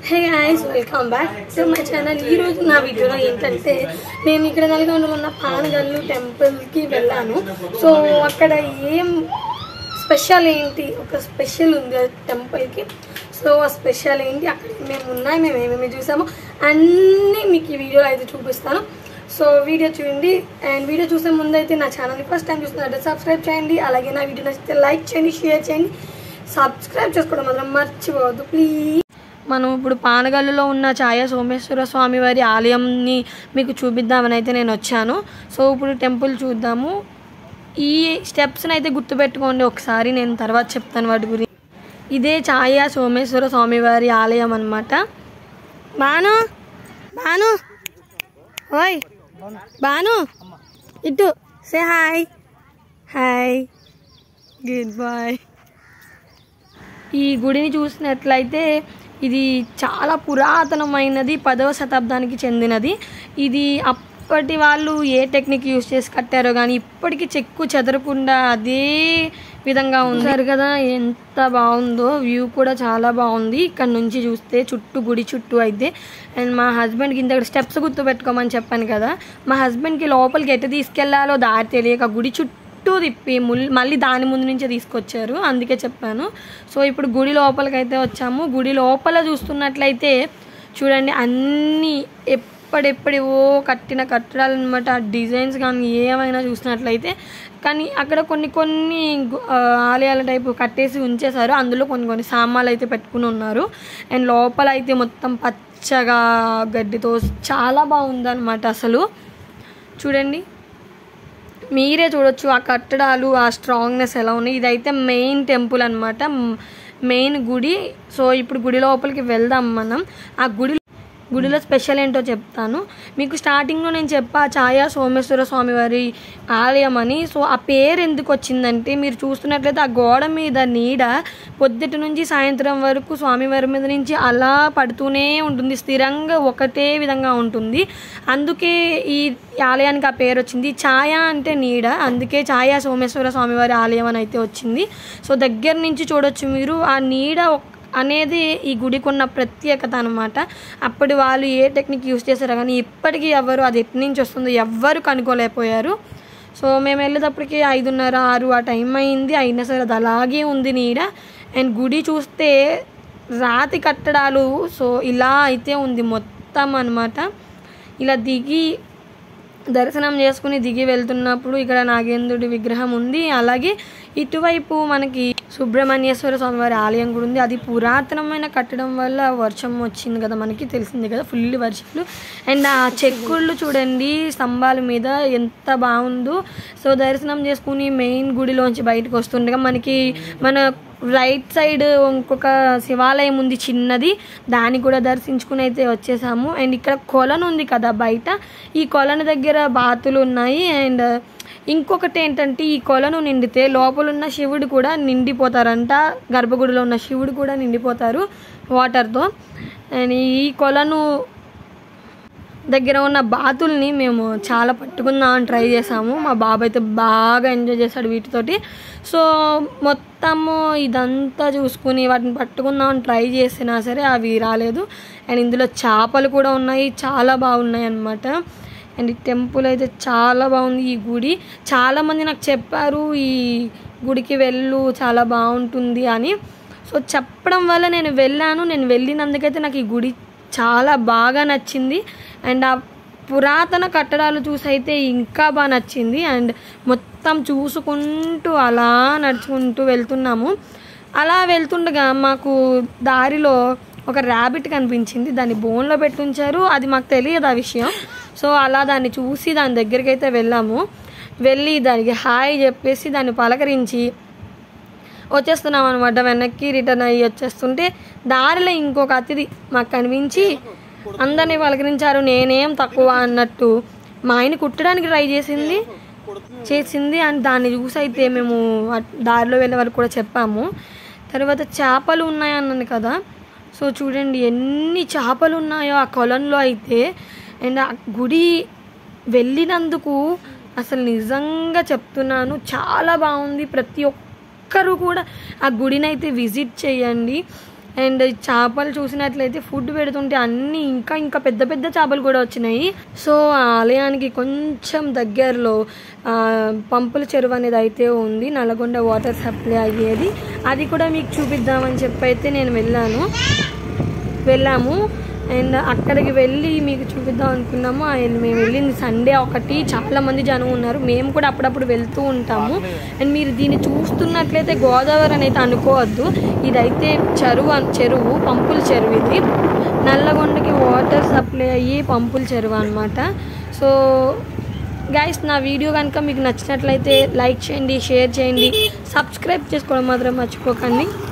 hey guys welcome back to my channel ఈ రోజు నా వీడియోలో ఏంటంటే నేను ఇక్కడ నల్గొండలో ఉన్న పానగల్లు టెంపుల్కి వెళ్ళాను సో అక్కడ ఏం స్పెషల్ ఏంటి ఒక స్పెషల్ ఉంది ఆ టెంపుల్కి సో ఆ స్పెషల్ ఏంటి అక్కడ మేము ఉన్నాయి మేము ఏమేమి చూసామో అన్నీ మీకు ఈ వీడియోలో అయితే చూపిస్తాను సో వీడియో చూడండి అండ్ వీడియో చూసే ముందు అయితే నా ఛానల్ని ఫస్ట్ టైం చూస్తున్నట్టు సబ్స్క్రైబ్ చేయండి అలాగే నా వీడియో నచ్చితే లైక్ చేయండి షేర్ చేయండి సబ్స్క్రైబ్ చేసుకోవడం మాత్రం మర్చిపోవద్దు ప్లీజ్ మనం ఇప్పుడు పానగల్లులో ఉన్న ఛాయ సోమేశ్వర స్వామి వారి ఆలయంని మీకు చూపిద్దామని అయితే నేను వచ్చాను సో ఇప్పుడు టెంపుల్ చూద్దాము ఈ స్టెప్స్ని అయితే గుర్తుపెట్టుకోండి ఒకసారి నేను తర్వాత చెప్తాను వాటి గురించి ఇదే ఛాయ సోమేశ్వర స్వామి వారి ఆలయం అనమాట బాను బాను ఓయ్ బాను ఇటు say hi hi good boy ఈ గుడిని చూసినట్లయితే ఇది చాలా పురాతనమైనది పదవ శతాబ్దానికి చెందినది ఇది అప్పటి వాళ్ళు ఏ టెక్నిక్ యూస్ చేసి కట్టారో కానీ ఇప్పటికీ చెక్కు చెదరకుండా అదే విధంగా ఉంది సరే కదా ఎంత బాగుందో వ్యూ కూడా చాలా బాగుంది ఇక్కడ నుంచి చూస్తే చుట్టూ గుడి చుట్టూ అయితే అండ్ మా హస్బెండ్కి ఇంత స్టెప్స్ గుర్తు పెట్టుకోమని చెప్పాను కదా మా హస్బెండ్కి లోపలికి ఎట్ట తీసుకెళ్లాలో దారి తెలియక గుడి చుట్టూ చుట్టూ తిప్పి ముల్- మళ్ళీ దాని ముందు నుంచే తీసుకొచ్చారు అందుకే చెప్పాను సో ఇప్పుడు గుడి లోపలికి అయితే వచ్చాము గుడి లోపల చూస్తున్నట్లయితే చూడండి అన్నీ ఎప్పుడెప్పుడివో కట్టిన కట్టడాలు అనమాట డిజైన్స్ కానీ ఏమైనా చూసినట్లయితే కానీ అక్కడ కొన్ని కొన్ని గు- ఆ, ఆలయాల టైపు కట్టేసి ఉంచేశారు అందులో కొన్ని కొన్ని సామాన్లు అయితే పెట్టుకుని ఉన్నారు అండ్ లోపల అయితే మొత్తం పచ్చగా గడ్డితో చాలా బాగుందన్నమాట అసలు చూడండి మీరే చూడొచ్చు ఆ కట్టడాలు ఆ స్ట్రాంగ్నెస్ ఎలా ఉన్నాయి ఇదైతే మెయిన్ టెంపుల్ అనమాట మెయిన్ గుడి సో ఇప్పుడు గుడి లోపలికి వెళ్దాం మనం ఆ గుడి గుడిలో స్పెషల్ ఏంటో చెప్తాను మీకు స్టార్టింగ్లో నేను చెప్పా ఛాయా సోమేశ్వర స్వామి వారి ఆలయం అని సో ఆ పేరు ఎందుకు వచ్చిందంటే మీరు చూస్తున్నట్లయితే ఆ గోడ మీద నీడ పొద్దుటి నుంచి సాయంత్రం వరకు స్వామివారి మీద నుంచి అలా పడుతూనే ఉంటుంది స్థిరంగా ఒకటే విధంగా ఉంటుంది అందుకే ఈ ఆలయానికి ఆ పేరు వచ్చింది ఛాయ అంటే నీడ అందుకే ఛాయా సోమేశ్వర స్వామివారి ఆలయం అని అయితే వచ్చింది సో దగ్గర నుంచి చూడొచ్చు మీరు ఆ నీడ ఒక్- అనేది ఈ గుడికి ఉన్న ప్రత్యేకత అనమాట అప్పటి వాళ్ళు ఏ టెక్నిక్ యూస్ చేశారో కానీ ఇప్పటికీ ఎవరు అది ఎటు నుంచి వస్తుందో ఎవ్వరు కనుక్కోలేకపోయారు సో మేము వెళ్ళేటప్పటికి ఐదున్నర ఆరు ఆ టైం అయింది అయినా సరే అది అలాగే ఉంది నీడ అండ్ గుడి చూస్తే రాతి కట్టడాలు సో ఇలా అయితే ఉంది మొత్తం అన్నమాట ఇలా దిగి దర్శనం చేసుకుని దిగి వెళ్తున్నప్పుడు ఇక్కడ నాగేంద్రుడి విగ్రహం ఉంది అలాగే ఇటువైపు మనకి సుబ్రహ్మణ్యేశ్వర స్వామివారి ఆలయం కూడా ఉంది అది పురాతనమైన కట్టడం వల్ల వర్షం వచ్చింది కదా మనకి తెలిసింది కదా ఫుల్ వర్షాలు అండ్ ఆ చెక్కుళ్ళు చూడండి స్తంభాల మీద ఎంత బాగుందో సో దర్శనం చేసుకుని మెయిన్ గుడిలోంచి బయటకు వస్తుండగా మనకి మన రైట్ సైడ్ ఇంకొక శివాలయం ఉంది చిన్నది దాన్ని కూడా దర్శించుకుని అయితే వచ్చేసాము అండ్ ఇక్కడ కొలను ఉంది కదా బయట ఈ కొలను దగ్గర బాతులు ఉన్నాయి అండ్ ఇంకొకటి ఏంటంటే ఈ కొలను నిండితే లోపల ఉన్న శివుడు కూడా నిండిపోతారంట గర్భగుడిలో ఉన్న శివుడు కూడా నిండిపోతారు వాటర్తో అండ్ ఈ కొలను దగ్గర ఉన్న బాతుల్ని మేము చాలా పట్టుకుందామని ట్రై చేసాము మా బాబు అయితే బాగా ఎంజాయ్ చేశాడు వీటితోటి సో మొత్తము ఇదంతా చూసుకుని వాటిని పట్టుకుందామని ట్రై చేసినా సరే అవి రాలేదు అండ్ ఇందులో చేపలు కూడా ఉన్నాయి చాలా బాగున్నాయి అన్నమాట అండ్ ఈ టెంపుల్ అయితే చాలా బాగుంది ఈ గుడి చాలామంది నాకు చెప్పారు ఈ గుడికి వెళ్ళు చాలా బాగుంటుంది అని సో చెప్పడం వల్ల నేను వెళ్ళాను నేను వెళ్ళినందుకైతే నాకు ఈ గుడి చాలా బాగా నచ్చింది అండ్ ఆ పురాతన కట్టడాలు చూసి అయితే ఇంకా బాగా నచ్చింది అండ్ మొత్తం చూసుకుంటూ అలా నడుచుకుంటూ వెళ్తున్నాము అలా వెళ్తుండగా మాకు దారిలో ఒక ర్యాబిట్ కనిపించింది దాన్ని బోన్లో పెట్టుంచారు అది మాకు తెలియదు ఆ విషయం సో అలా దాన్ని చూసి దాని దగ్గరికి అయితే వెళ్ళాము వెళ్ళి దానికి హాయ్ చెప్పేసి దాన్ని పలకరించి వచ్చేస్తున్నాం అనమాట వెనక్కి రిటర్న్ అయ్యి వచ్చేస్తుంటే దారిలో ఇంకొక అతిథి మాకు కనిపించి అందరినీ పలకరించారు నేనేం తక్కువ అన్నట్టు మా ఆయన కుట్టడానికి ట్రై చేసింది చేసింది అండ్ దాన్ని చూసి అయితే మేము అట్- దారిలో వెళ్ళే వరకు కూడా చెప్పాము తర్వాత చేపలు ఉన్నాయన్నాను కదా సో చూడండి ఎన్ని చేపలు ఉన్నాయో ఆ కొలంలో అయితే అండ్ ఆ గుడి వెళ్ళినందుకు అసలు నిజంగా చెప్తున్నాను చాలా బాగుంది ప్రతి ఒక్కరు కూడా ఆ గుడిని అయితే విజిట్ చేయండి అండ్ చేపలు చూసినట్లయితే ఫుడ్ పెడుతుంటే అన్నీ ఇంకా ఇంకా పెద్ద పెద్ద చేపలు కూడా వచ్చినాయి సో ఆ ఆలయానికి కొంచెం దగ్గరలో ఆ, పంపుల చెరువు అనేది అయితే ఉంది నల్గొండ వాటర్ సప్లై అయ్యేది అది కూడా మీకు చూపిద్దామని చెప్పి అయితే నేను వెళ్ళాను వెళ్ళాము అండ్ అక్కడికి వెళ్ళి మీకు చూపిద్దాం అనుకున్నాము అండ్ మేము వెళ్ళింది సండే ఒకటి చాలా మంది జనం ఉన్నారు మేము కూడా అప్పుడప్పుడు వెళ్తూ ఉంటాము అండ్ మీరు దీన్ని చూస్తున్నట్లయితే గోదావరి అని అయితే అనుకోవద్దు ఇదైతే చెరువు అన్- చెరువు పంపుల చెరువు ఇది నల్లగొండకి వాటర్ సప్లై అయ్యి పంపుల చెరువు అనమాట సో గైస్ నా వీడియో కనుక మీకు నచ్చినట్లయితే లైక్ చేయండి షేర్ చేయండి సబ్స్క్రైబ్ చేసుకోవడం మాత్రం మర్చిపోకండి